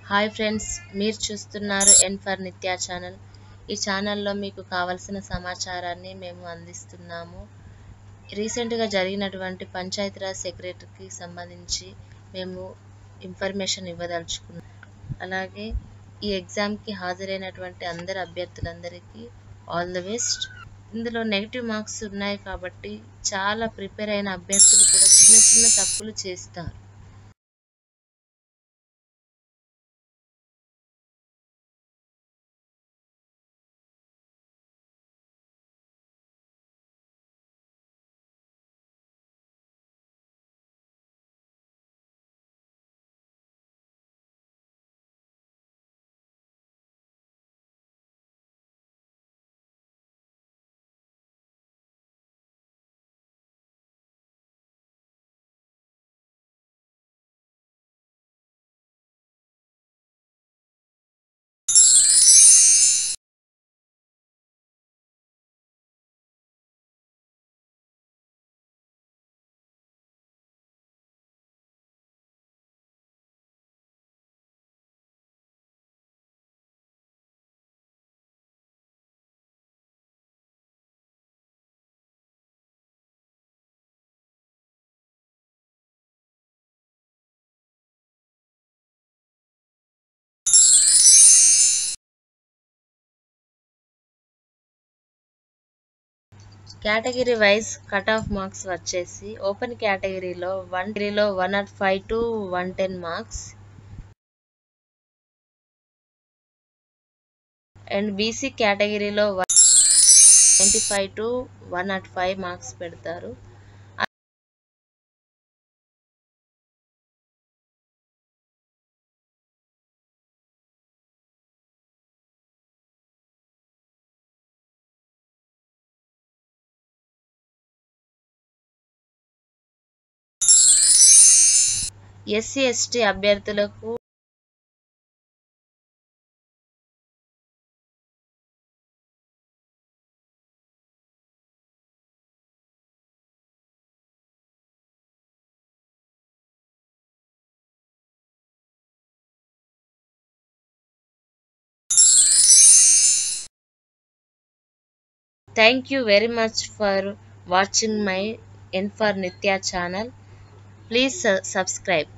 Hi friends మీరు చూస్తున్నారు N for నిత్య ఛానల్ ఈ ఛానల్లో మీకు కావలసిన సమాచారాన్ని మేము అందిస్తున్నాము రీసెంట్గా జరిగినటువంటి పంచాయతీరాజ్ సెక్రటరీకి సంబంధించి మేము ఇన్ఫర్మేషన్ ఇవ్వదలుచుకున్నాం అలాగే ఈ ఎగ్జామ్కి హాజరైనటువంటి అందరు అభ్యర్థులందరికీ ఆల్ ది బెస్ట్ ఇందులో నెగిటివ్ మార్క్స్ ఉన్నాయి కాబట్టి చాలా ప్రిపేర్ అయిన అభ్యర్థులు కూడా చిన్న చిన్న తప్పులు చేస్తారు category wise cut off marks వచ్చేసి ఓపెన్ కేటగిరీలో వన్ డిగ్రీలో one naught five to one ten marks and BC కేటగిరీలో one ninety five to one naught five marks పెడతారు ఎస్సీ ఎస్టీ అభ్యర్థులకు Thank you very much for watching my N for Nitya channel. Please subscribe.